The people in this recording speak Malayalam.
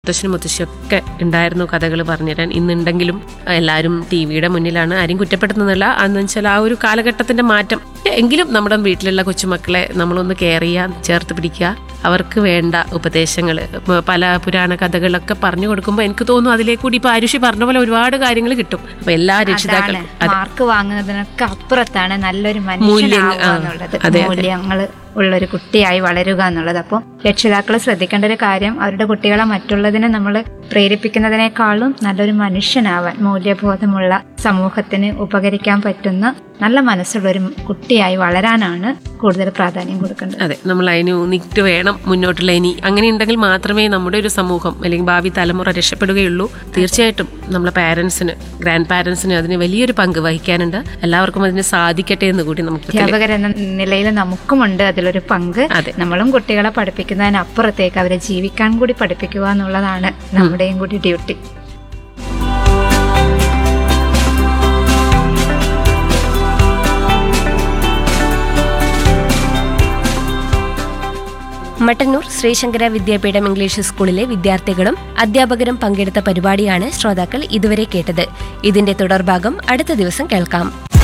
മുത്തശ്ശനും മുത്തശ്ശിയൊക്കെ ഉണ്ടായിരുന്നു കഥകൾ പറഞ്ഞുതരാൻ ഇന്നുണ്ടെങ്കിലും എല്ലാവരും ടി വിയുടെ മുന്നിലാണ് ആരും കുറ്റപ്പെടുത്തുന്നില്ല എന്ന് വെച്ചാൽ ആ ഒരു കാലഘട്ടത്തിന്റെ മാറ്റം എങ്കിലും നമ്മുടെ വീട്ടിലുള്ള കൊച്ചുമക്കളെ നമ്മളൊന്ന് കെയർ ചെയ്യുക ചേർത്ത് പിടിക്കുക അവർക്ക് വേണ്ട ഉപദേശങ്ങൾ പല പുരാണ കഥകളൊക്കെ പറഞ്ഞു കൊടുക്കുമ്പോൾ എനിക്ക് തോന്നുന്നു അതിലേക്ക് കൂടി ഇപ്പൊ ആരുഷി പറഞ്ഞ പോലെ ഒരുപാട് കാര്യങ്ങൾ കിട്ടും അപ്പൊ എല്ലാ രക്ഷിതാക്കളും അതാണ് മാർക്ക് വാങ്ങുന്നതിനൊക്കെ അപ്പുറത്താണ് നല്ലൊരു മൂല്യം- മനുഷ്യനാവുക ആ, എന്നുള്ളത് അതെ, അതെ. മൂല്യങ്ങൾ ഉള്ള ഒരു കുട്ടിയായി വളരുക എന്നുള്ളത് അപ്പോൾ രക്ഷിതാക്കൾ ശ്രദ്ധിക്കേണ്ട ഒരു കാര്യം അവരുടെ കുട്ടികളെ മറ്റുള്ളതിനെ നമ്മൾ പ്രേരിപ്പിക്കുന്നതിനേക്കാളും നല്ലൊരു മനുഷ്യനാവാൻ മൂല്യബോധമുള്ള സമൂഹത്തിന് ഉപകരിക്കാൻ പറ്റുന്ന നല്ല മനസ്സുള്ള ഒരു കുട്ടിയായി വളരാനാണ് കൂടുതൽ പ്രാധാന്യം കൊടുക്കേണ്ടത് അതെ നമ്മൾ അതിന് ഊന്നിട്ട് വേണം മുന്നോട്ടുള്ള ഇനി അങ്ങനെ ഉണ്ടെങ്കിൽ മാത്രമേ നമ്മുടെ ഒരു സമൂഹം അല്ലെങ്കിൽ ഭാവി തലമുറ രക്ഷപ്പെടുകയുള്ളൂ തീർച്ചയായിട്ടും നമ്മളെ പാരൻസിന് ഗ്രാൻഡ് പാരൻസിന് അതിന് വലിയൊരു പങ്ക് വഹിക്കാനുണ്ട് എല്ലാവർക്കും അതിന് സാധിക്കട്ടെ എന്ന് കൂടി നമുക്ക് തെളി- അധ്യാപകർ എന്ന നിലയിൽ നമുക്കുമുണ്ട് അതിലൊരു പങ്ക് അതെ. നമ്മളും കുട്ടികളെ പഠിപ്പിക്കുന്നതിനപ്പുറത്തേക്ക് അവരെ ജീവിക്കാൻ കൂടി പഠിപ്പിക്കുക എന്നുള്ളതാണ് നമ്മുടെയും കൂടി ഡ്യൂട്ടി മട്ടന്നൂർ ശ്രീശങ്കര വിദ്യാപീഠം ഇംഗ്ലീഷ് സ്കൂളിലെ വിദ്യാർത്ഥികളും അധ്യാപകരും പങ്കെടുത്ത പരിപാടിയാണ് ശ്രോതാക്കൾ ഇതുവരെ കേട്ടത് ഇതിന്റെ തുടർഭാഗം അടുത്ത ദിവസം കേൾക്കാം